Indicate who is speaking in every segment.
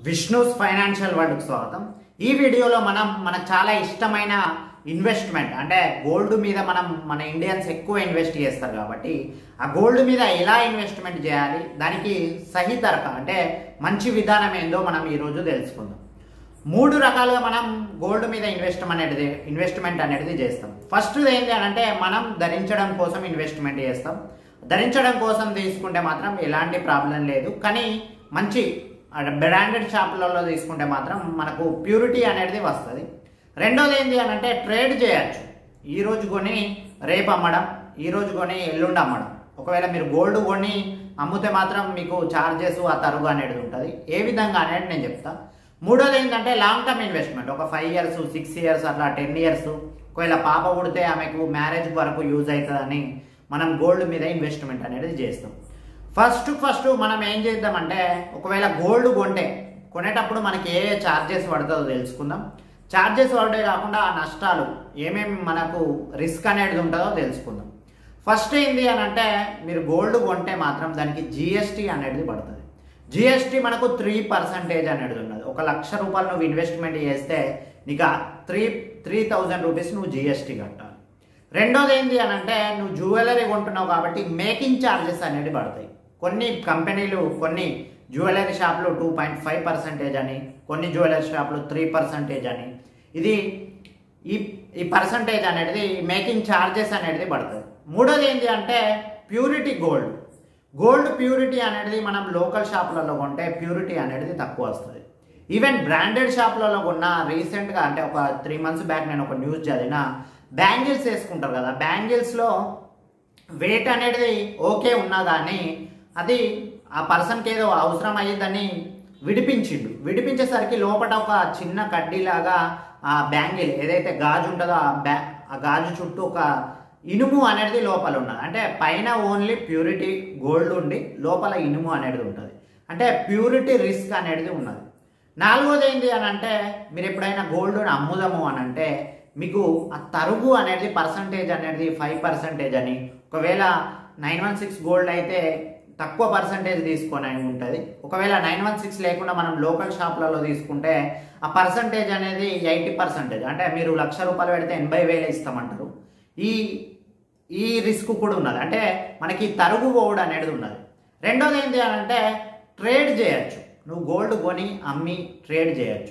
Speaker 1: Vishnu's financial వరల్డ్కి స్వాగతం ఈ వీడియోలో మనం మనకు చాలా ఇష్టమైన ఇన్వెస్ట్మెంట్ అంటే గోల్డ్ మీద మనం మన ఇండియన్స్ ఎక్కువ ఇన్వెస్ట్ చేస్తారు కాబట్టి ఆ గోల్డ్ మీద ఎలా ఇన్వెస్ట్మెంట్ చేయాలి దానికి సహి తరక అంటే మంచి విధానం ఏందో మనం ఈరోజు తెలుసుకుందాం మూడు రకాలుగా మనం గోల్డ్ మీద ఇన్వెస్ట్ అనేది ఇన్వెస్ట్మెంట్ అనేది చేస్తాం ఫస్ట్ ఏంటి అని అంటే మనం ధరించడం కోసం ఇన్వెస్ట్మెంట్ చేస్తాం ధరించడం కోసం తీసుకుంటే మాత్రం ఎలాంటి ప్రాబ్లం లేదు కానీ మంచి బ్రాండెడ్ షాపులలో తీసుకుంటే మాత్రం మనకు ప్యూరిటీ అనేది వస్తుంది రెండోది ఏంటి అని అంటే ట్రేడ్ చేయొచ్చు ఈ రోజు కొని రేపు అమ్మడం ఈ రోజు కొని ఎల్లుండి అమ్మడం ఒకవేళ మీరు గోల్డ్ కొని అమ్మితే మాత్రం మీకు చార్జెస్ ఆ తరుగు అనేది ఉంటుంది ఏ విధంగా అనేది నేను చెప్తా మూడోది ఏంటంటే లాంగ్ టర్మ్ ఇన్వెస్ట్మెంట్ ఒక ఫైవ్ ఇయర్స్ సిక్స్ ఇయర్స్ అట్లా టెన్ ఇయర్స్ ఒకవేళ పాప పుడితే ఆమెకు మ్యారేజ్ వరకు యూజ్ అవుతుందని మనం గోల్డ్ మీద ఇన్వెస్ట్మెంట్ అనేది చేస్తాం ఫస్ట్ ఫస్ట్ మనం ఏం చేద్దామంటే ఒకవేళ గోల్డ్ కొంటే కొనేటప్పుడు మనకి ఏ ఛార్జెస్ పడుతుందో తెలుసుకుందాం ఛార్జెస్ పడే కాకుండా ఆ నష్టాలు ఏమేమి మనకు రిస్క్ అనేది ఉంటుందో తెలుసుకుందాం ఫస్ట్ ఏంటి అని అంటే మీరు గోల్డ్ కొంటే మాత్రం దానికి జిఎస్టీ అనేది పడుతుంది జిఎస్టీ మనకు త్రీ పర్సంటేజ్ అనేది ఉన్నది ఒక లక్ష రూపాయలు నువ్వు ఇన్వెస్ట్మెంట్ చేస్తే నీకు త్రీ త్రీ థౌజండ్ రూపీస్ నువ్వు జిఎస్టీ కట్టాలి రెండోది ఏంటి అని అంటే నువ్వు జ్యువెలరీ కొంటున్నావు కాబట్టి మేకింగ్ ఛార్జెస్ అనేది పడతాయి కొన్ని కంపెనీలు కొన్ని జ్యువెలరీ షాపులు టూ పాయింట్ ఫైవ్ పర్సెంటేజ్ అని కొన్ని జ్యువెలరీ షాపులు త్రీ పర్సెంటేజ్ అని ఇది ఈ ఈ పర్సంటేజ్ అనేది మేకింగ్ ఛార్జెస్ అనేది పడుతుంది మూడోది ఏంటి అంటే ప్యూరిటీ గోల్డ్ గోల్డ్ ప్యూరిటీ అనేది మనం లోకల్ షాపులలో కొంటే ప్యూరిటీ అనేది తక్కువ వస్తుంది ఈవెన్ బ్రాండెడ్ షాపులలో కొన్న రీసెంట్గా అంటే ఒక త్రీ మంత్స్ బ్యాక్ నేను ఒక న్యూస్ చదివిన బ్యాంగిల్స్ వేసుకుంటారు కదా బ్యాంగిల్స్లో వెయిట్ అనేది ఓకే ఉన్నా కానీ అది ఆ పర్సన్కి ఏదో అవసరం అయ్యిందని విడిపించిండు విడిపించేసరికి లోపల ఒక చిన్న కడ్డీలాగా ఆ బ్యాంగిల్ ఏదైతే గాజు ఉంటుందో ఆ బ్యా ఆ గాజు చుట్టూ ఒక ఇనుము అనేది లోపల ఉన్నది అంటే పైన ఓన్లీ ప్యూరిటీ గోల్డ్ ఉండి లోపల ఇనుము అనేది ఉంటుంది అంటే ప్యూరిటీ రిస్క్ అనేది ఉన్నది నాలుగోది ఏంటి అని అంటే మీరు ఎప్పుడైనా గోల్డ్ని అమ్ముదాము అని అంటే మీకు ఆ తరుగు అనేది పర్సంటేజ్ అనేది ఫైవ్ పర్సంటేజ్ అని ఒకవేళ నైన్ వన్ సిక్స్ గోల్డ్ అయితే తక్కువ పర్సంటేజ్ తీసుకొని అని ఉంటుంది ఒకవేళ నైన్ వన్ సిక్స్ లేకుండా మనం లోకల్ షాప్లలో తీసుకుంటే ఆ పర్సంటేజ్ అనేది ఎయిటీ పర్సంటేజ్ అంటే మీరు లక్ష రూపాయలు పెడితే ఎనభై వేలు ఇస్తామంటారు ఈ ఈ రిస్క్ కూడా ఉన్నది అంటే మనకి తరుగు పోవుడు అనేది ఉన్నది రెండోది ఏంటి అని అంటే ట్రేడ్ చేయొచ్చు నువ్వు గోల్డ్ కొని అమ్మి ట్రేడ్ చేయొచ్చు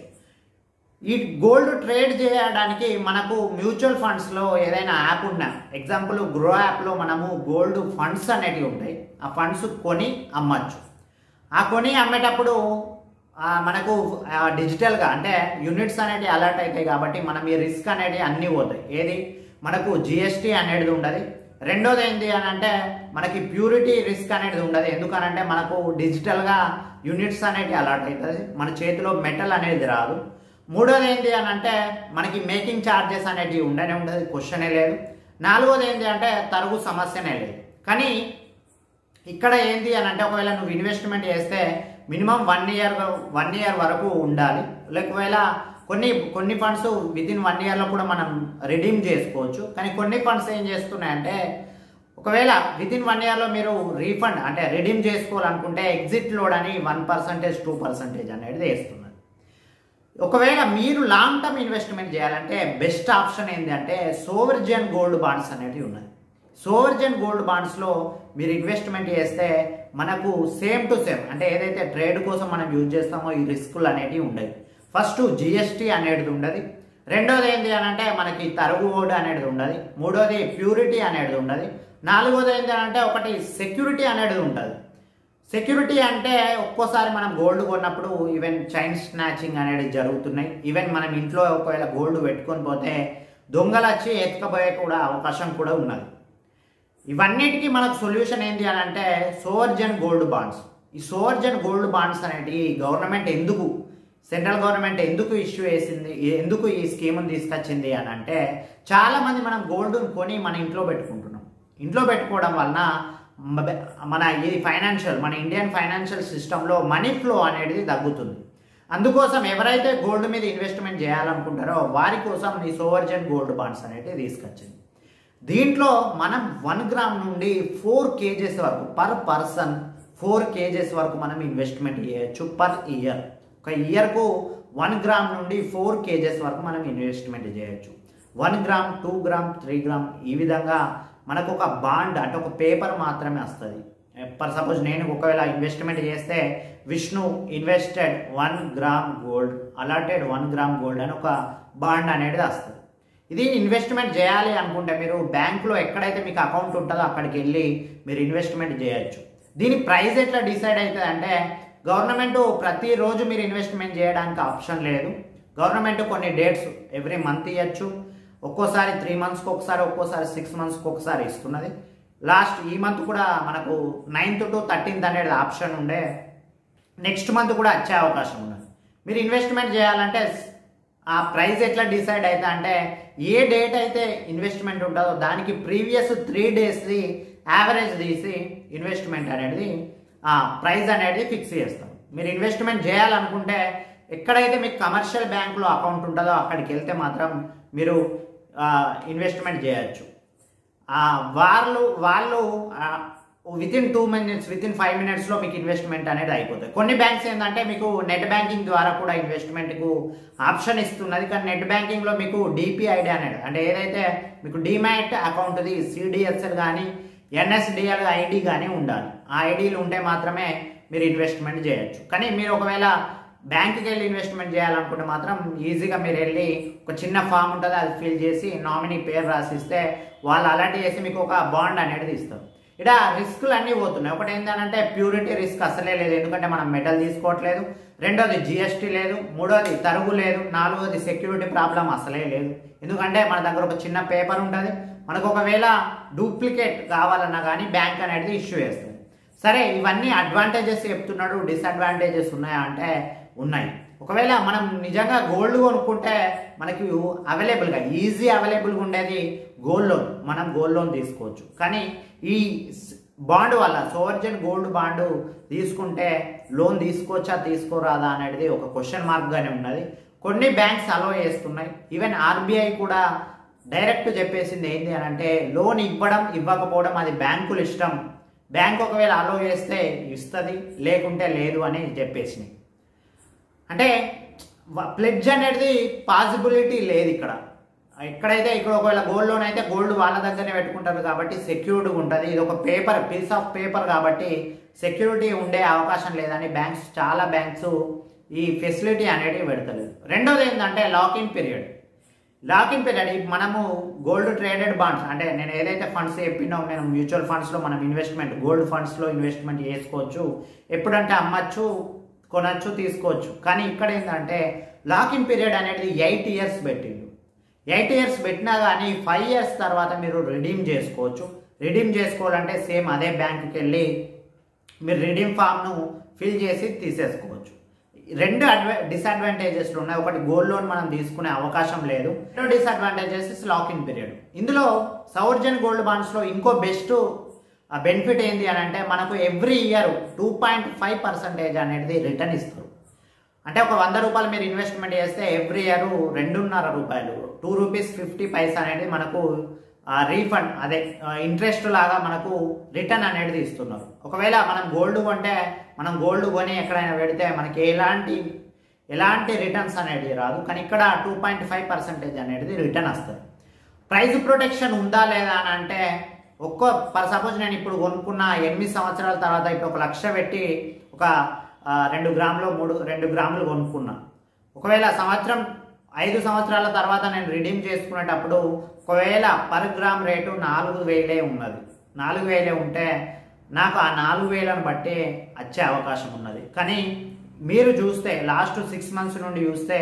Speaker 1: ఈ గోల్డ్ ట్రేడ్ చేయడానికి మనకు మ్యూచువల్ ఫండ్స్లో ఏదైనా యాప్ ఉన్నా ఎగ్జాంపుల్ గ్రో యాప్లో మనము గోల్డ్ ఫండ్స్ అనేటివి ఉంటాయి ఆ ఫండ్స్ కొని అమ్మచ్చు ఆ కొని అమ్మేటప్పుడు ఆ, మనకు ఆ, డిజిటల్గా అంటే యూనిట్స్ అనేవి అలర్ట్ అవుతాయి కాబట్టి మనం ఈ రిస్క్ అనేది అన్నీ పోతాయి ఏది మనకు జిఎస్టీ అనేది ఉండదు రెండోది ఏంటి అని అంటే మనకి ప్యూరిటీ రిస్క్ అనేది ఉండదు ఎందుకనంటే మనకు డిజిటల్గా యూనిట్స్ అనేవి అలర్ట్ అవుతుంది మన చేతిలో మెటల్ అనేది రాదు మూడోది ఏంటి అని అంటే మనకి మేకింగ్ ఛార్జెస్ అనేటివి ఉండనే ఉండదు క్వశ్చనే లేదు నాలుగోది ఏంటి అంటే తరుగు సమస్యనే లేదు కానీ ఇక్కడ ఏంటి అని అంటే ఒకవేళ నువ్వు ఇన్వెస్ట్మెంట్ చేస్తే minimum one year one year వరకు ఉండాలి ఒకవేళ కొన్ని కొన్ని ఫండ్స్ విత్ ఇన్ వన్ ఇయర్లో కూడా మనం రిడీమ్ చేసుకోవచ్చు కానీ కొన్ని ఫండ్స్ ఏం చేస్తున్నాయంటే ఒకవేళ విత్ ఇన్ వన్ ఇయర్లో మీరు రీఫండ్ అంటే రిడీమ్ చేసుకోవాలనుకుంటే ఎగ్జిట్ లోడ్ అని వన్ పర్సంటేజ్ టూ పర్సంటేజ్ అనేది వేస్తున్నది ఒకవేళ మీరు లాంగ్ టర్మ్ ఇన్వెస్ట్మెంట్ చేయాలంటే బెస్ట్ ఆప్షన్ ఏంటంటే సోవర్జన్ గోల్డ్ బాండ్స్ అనేటివి ఉన్నాయి సోవర్జన్ గోల్డ్ బాండ్స్లో మీరు ఇన్వెస్ట్మెంట్ చేస్తే మనకు సేమ్ టు సేమ్ అంటే ఏదైతే ట్రేడ్ కోసం మనం యూజ్ చేస్తామో ఈ రిస్కులు అనేటివి ఉండవు ఫస్ట్ జిఎస్టీ అనేది ఉండదు రెండోది ఏంటి అని అంటే మనకి తరుగు ఓడు అనేది ఉండదు మూడోది ప్యూరిటీ అనేది ఉండదు నాలుగోది ఏంటి అని అంటే ఒకటి సెక్యూరిటీ అనేది ఉంటుంది సెక్యూరిటీ అంటే ఒక్కోసారి మనం గోల్డ్ కొన్నప్పుడు ఈవెన్ చైన్ స్నాచింగ్ అనేది జరుగుతున్నాయి ఈవెన్ మనం ఇంట్లో ఒకవేళ గోల్డ్ పెట్టుకొని పోతే దొంగలు వచ్చి ఎత్తుకపోయే కూడా అవకాశం కూడా ఉన్నది ఇవన్నిటికీ మనకు సొల్యూషన్ ఏంటి అని అంటే సోవర్జన్ గోల్డ్ బాండ్స్ ఈ సోవర్జన్ గోల్డ్ బాండ్స్ అనేటివి గవర్నమెంట్ ఎందుకు సెంట్రల్ గవర్నమెంట్ ఎందుకు ఇష్యూ వేసింది ఎందుకు ఈ స్కీమ్ని తీసుకొచ్చింది అని అంటే చాలామంది మనం గోల్డ్ కొని మన ఇంట్లో పెట్టుకుంటున్నాం ఇంట్లో పెట్టుకోవడం వలన మ- మన ఈ ఫైనాన్షియల్ మన ఇండియన్ ఫైనాన్షియల్ సిస్టంలో మనీ ఫ్లో అనేది తగ్గుతుంది అందుకోసం ఎవరైతే గోల్డ్ మీద ఇన్వెస్ట్మెంట్ చేయాలనుకుంటారో వారి కోసం ఈ సోవర్జన్ గోల్డ్ బాండ్స్ అనేవి తీసుకొచ్చింది దీంట్లో మనం వన్ గ్రామ్ నుండి ఫోర్ కేజెస్ వరకు పర్ పర్సన్ ఫోర్ కేజెస్ వరకు మనం ఇన్వెస్ట్మెంట్ చేయొచ్చు పర్ ఇయర్ ఒక ఇయర్కు వన్ గ్రామ్ నుండి ఫోర్ కేజెస్ వరకు మనం ఇన్వెస్ట్మెంట్ చేయొచ్చు one gram two gram three gram ఈ విధంగా మనకు ఒక బాండ్ అంటే ఒక పేపర్ మాత్రమే వస్తుంది ఫర్ సపోజ్ నేను ఒకవేళ ఇన్వెస్ట్మెంట్ చేస్తే Vishnu invested one gram gold allotted one gram gold అని ఒక బాండ్ అనేది వస్తుంది ఇది ఇన్వెస్ట్మెంట్ చేయాలి అనుకుంటే మీరు బ్యాంకులో ఎక్కడైతే మీకు అకౌంట్ ఉంటుందో అక్కడికి వెళ్ళి మీరు ఇన్వెస్ట్మెంట్ చేయొచ్చు దీని ప్రైస్ ఎట్లా డిసైడ్ అవుతుంది అంటే గవర్నమెంట్ ప్రతిరోజు మీరు ఇన్వెస్ట్మెంట్ చేయడానికి ఆప్షన్ లేదు గవర్నమెంట్ కొన్ని డేట్స్ ఎవ్రీ మంత్ ఇవ్వచ్చు ఒక్కోసారి త్రీ మంత్స్కి ఒకసారి ఒక్కోసారి సిక్స్ మంత్స్కి ఒకసారి ఇస్తున్నది లాస్ట్ ఈ మంత్ కూడా మనకు నైన్త్ టు థర్టీన్త్ అనేది ఆప్షన్ ఉండే నెక్స్ట్ మంత్ కూడా వచ్చే అవకాశం ఉన్నది మీరు ఇన్వెస్ట్మెంట్ చేయాలంటే ఆ ప్రైస్ ఎట్లా డిసైడ్ అవుతా అంటే ఏ డేట్ అయితే ఇన్వెస్ట్మెంట్ ఉంటుందో దానికి ప్రీవియస్ త్రీ డేస్ది యావరేజ్ తీసి ఇన్వెస్ట్మెంట్ అనేది ఆ ప్రైస్ అనేది ఫిక్స్ చేస్తాం మీరు ఇన్వెస్ట్మెంట్ చేయాలనుకుంటే ఎక్కడైతే మీకు కమర్షియల్ బ్యాంకులో అకౌంట్ ఉంటుందో అక్కడికి వెళ్తే మాత్రం మీరు ఇన్వెస్ట్మెంట్ చేయొచ్చు వాళ్ళు వాళ్ళు within two minutes within five మినిట్స్లో మీకు ఇన్వెస్ట్మెంట్ అనేది అయిపోతుంది కొన్ని బ్యాంక్స్ ఏంటంటే మీకు నెట్ బ్యాంకింగ్ ద్వారా కూడా ఇన్వెస్ట్మెంట్కు ఆప్షన్ ఇస్తున్నది కానీ నెట్ బ్యాంకింగ్లో మీకు డిపిఐడి అనేది అంటే ఏదైతే మీకు డిమాట్ అకౌంట్ది సిడిఎస్ఎల్ కానీ ఎన్ఎస్డిఎల్ ఐడి కానీ ఉండాలి ఆ ఐడీలు ఉంటే మాత్రమే మీరు ఇన్వెస్ట్మెంట్ చేయొచ్చు కానీ మీరు ఒకవేళ బ్యాంక్కి వెళ్ళి ఇన్వెస్ట్మెంట్ చేయాలనుకుంటే మాత్రం ఈజీగా మీరు వెళ్ళి ఒక చిన్న ఫామ్ ఉంటుంది అది ఫిల్ చేసి నామినీ పేరు రాసిస్తే వాళ్ళు అలర్ట్ చేసి మీకు ఒక బాండ్ అనేది ఇస్తారు ఇక్కడ రిస్కులు అన్నీ పోతున్నాయి ఒకటి ఏంటంటే ప్యూరిటీ రిస్క్ అసలే లేదు ఎందుకంటే మనం మెటల్ తీసుకోవట్లేదు రెండోది జిఎస్టీ లేదు మూడోది తరుగు లేదు నాలుగోది సెక్యూరిటీ ప్రాబ్లం అసలే లేదు ఎందుకంటే మన దగ్గర ఒక చిన్న పేపర్ ఉంటుంది మనకు ఒకవేళ డూప్లికేట్ కావాలన్నా కానీ బ్యాంక్ అనేది ఇష్యూ చేస్తుంది సరే ఇవన్నీ అడ్వాంటేజెస్ చెప్తున్నాడు డిసడ్వాంటేజెస్ ఉన్నాయా అంటే ఉన్నాయి ఒకవేళ మనం నిజంగా గోల్డ్ కొనుక్కుంటే మనకి అవైలబుల్గా ఈజీ అవైలబుల్గా ఉండేది గోల్డ్ లోన్ మనం గోల్డ్ లోన్ తీసుకోవచ్చు కానీ ఈ బాండ్ వల్ల సోవర్జన్ గోల్డ్ బాండ్ తీసుకుంటే లోన్ తీసుకోవచ్చా తీసుకోరాదా అనేది ఒక క్వశ్చన్ మార్క్గానే ఉన్నది కొన్ని బ్యాంక్స్ అలో చేస్తున్నాయి ఈవెన్ ఆర్బీఐ కూడా డైరెక్ట్ చెప్పేసింది ఏంటి అని అంటే లోన్ ఇవ్వడం ఇవ్వకపోవడం అది బ్యాంకుల ఇష్టం బ్యాంక్ ఒకవేళ అలో చేస్తే ఇస్తుంది లేకుంటే లేదు అని చెప్పేసినాయి అంటే ప్లెడ్జ్ అనేది పాసిబిలిటీ లేదు ఇక్కడ ఎక్కడైతే ఇక్కడ ఒకవేళ గోల్డ్ లోన్ అయితే గోల్డ్ వాళ్ళ దగ్గరనే పెట్టుకుంటారు కాబట్టి సెక్యూర్డ్గా ఉంటుంది ఇది ఒక పేపర్ పీస్ ఆఫ్ పేపర్ కాబట్టి సెక్యూరిటీ ఉండే అవకాశం లేదని బ్యాంక్స్ చాలా బ్యాంక్స్ ఈ ఫెసిలిటీ అనేది పెడతలేదు రెండోది ఏంటంటే లాకిన్ పీరియడ్ లాకిన్ పీరియడ్ మనము గోల్డ్ ట్రేడెడ్ బాండ్స్ అంటే నేను ఏదైతే ఫండ్స్ చెప్పినో నేను మ్యూచువల్ ఫండ్స్లో మనం ఇన్వెస్ట్మెంట్ గోల్డ్ ఫండ్స్లో ఇన్వెస్ట్మెంట్ చేసుకోవచ్చు ఎప్పుడంటే అమ్మచ్చు కొనచ్చు తీసుకోవచ్చు కానీ ఇక్కడ ఏంటంటే లాకిన్ పీరియడ్ అనేది ఎయిట్ ఇయర్స్ పెట్టిండు ఎయిట్ ఇయర్స్ పెట్టినా కానీ ఫైవ్ ఇయర్స్ తర్వాత మీరు రిడీమ్ చేసుకోవచ్చు రిడీమ్ చేసుకోవాలంటే సేమ్ అదే బ్యాంకుకి వెళ్ళి మీరు రిడీమ్ ఫామ్ను ఫిల్ చేసి తీసేసుకోవచ్చు రెండు అడ్వా డిసడ్వాంటేజెస్లు ఉన్నాయి ఒకటి గోల్డ్ లోన్ మనం తీసుకునే అవకాశం లేదు రెండు డిసడ్వాంటేజెస్ లాకిన్ పీరియడ్ ఇందులో సౌర్జన్ గోల్డ్ బాండ్స్లో ఇంకో బెస్ట్ బెనిఫిట్ ఏంటి అని అంటే మనకు every year two point five percentage అనేది రిటర్న్ ఇస్తారు అంటే ఒక వంద రూపాయలు మీరు ఇన్వెస్ట్మెంట్ చేస్తే ఎవ్రీ ఇయర్ రెండున్నర రూపాయలు టూ రూపీస్ ఫిఫ్టీ పైసా అనేది మనకు రీఫండ్ అదే ఇంట్రెస్ట్ లాగా మనకు రిటర్న్ అనేది ఇస్తున్నారు ఒకవేళ మనం గోల్డ్ కొంటే మనం గోల్డ్ కొని ఎక్కడైనా పెడితే మనకి ఎలాంటి ఎలాంటి రిటర్న్స్ అనేది రాదు కానీ ఇక్కడ టూ పాయింట్ ఫైవ్ పర్సెంటేజ్ అనేది రిటర్న్ వస్తుంది ప్రైస్ ప్రొటెక్షన్ ఉందా లేదా అని అంటే ఒక్కో ఫర్ సపోజ్ నేను ఇప్పుడు కొనుక్కున్న ఎనిమిది సంవత్సరాల తర్వాత ఇప్పుడు ఒక లక్ష పెట్టి ఒక రెండు గ్రాములు మూడు రెండు గ్రాములు కొనుక్కున్నా ఒకవేళ సంవత్సరం ఐదు సంవత్సరాల తర్వాత నేను రిడీమ్ చేసుకునేటప్పుడు ఒకవేళ పర్ గ్రామ్ రేటు నాలుగు వేలే ఉన్నది నాలుగు వేలే ఉంటే నాకు ఆ నాలుగు వేలను బట్టి వచ్చే అవకాశం ఉన్నది కానీ మీరు చూస్తే లాస్ట్ సిక్స్ మంత్స్ నుండి చూస్తే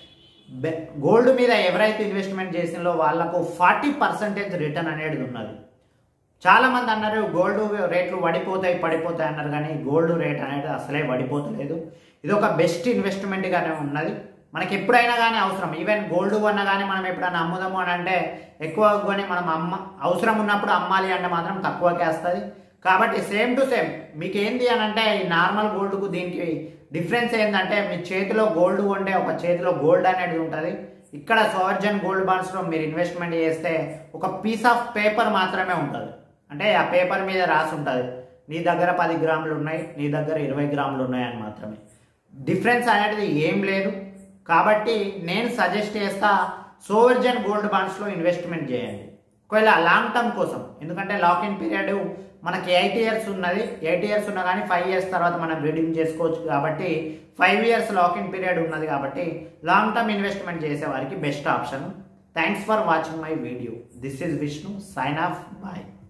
Speaker 1: గోల్డ్ మీద ఎవరైతే ఇన్వెస్ట్మెంట్ చేసిందో వాళ్ళకు ఫార్టీ పర్సెంటేజ్ రిటర్న్ అనేది ఉన్నది చాలా మంది అన్నారు గోల్డ్ రేట్లు పడిపోతాయి పడిపోతాయి అన్నారు కానీ గోల్డ్ రేట్ అనేది అసలే పడిపోతలేదు ఇది ఒక బెస్ట్ ఇన్వెస్ట్మెంట్గానే ఉన్నది మనకి ఎప్పుడైనా కానీ అవసరం ఈవెన్ గోల్డ్ కొన్నా కానీ మనం ఎప్పుడైనా అమ్ముదాము అని అంటే ఎక్కువ కొని మనం అమ్మ అవసరం ఉన్నప్పుడు అమ్మాలి అంటే మాత్రం తక్కువకే వస్తుంది కాబట్టి సేమ్ టు సేమ్ మీకు ఏంటి అని అంటే ఈ నార్మల్ గోల్డ్కు దీనికి డిఫరెన్స్ ఏంటంటే మీ చేతిలో గోల్డ్ కొంటే ఒక చేతిలో గోల్డ్ అనేది ఉంటుంది ఇక్కడ సోవర్జన్ గోల్డ్ బాండ్స్లో మీరు ఇన్వెస్ట్మెంట్ చేస్తే ఒక పీస్ ఆఫ్ పేపర్ మాత్రమే ఉంటుంది అంటే ఆ పేపర్ మీద రాసి ఉంటుంది నీ దగ్గర పది గ్రాములు ఉన్నాయి నీ దగ్గర ఇరవై గ్రాములు ఉన్నాయి అని మాత్రమే డిఫరెన్స్ అనేది ఏం లేదు కాబట్టి నేను సజెస్ట్ చేస్తా సోవర్జన్ గోల్డ్ బాండ్స్లో ఇన్వెస్ట్మెంట్ చేయండి ఒకవేళ లాంగ్ టర్మ్ కోసం ఎందుకంటే లాక్ ఇన్ పీరియడ్ మనకి ఎయిట్ ఇయర్స్ ఉన్నది ఎయిట్ ఇయర్స్ ఉన్నా కానీ ఫైవ్ ఇయర్స్ తర్వాత మనం రీడింగ్ చేసుకోవచ్చు కాబట్టి five years lock in period ఉన్నది కాబట్టి లాంగ్ టర్మ్ ఇన్వెస్ట్మెంట్ చేసే వారికి best option thanks for watching my video this is Vishnu sign off bye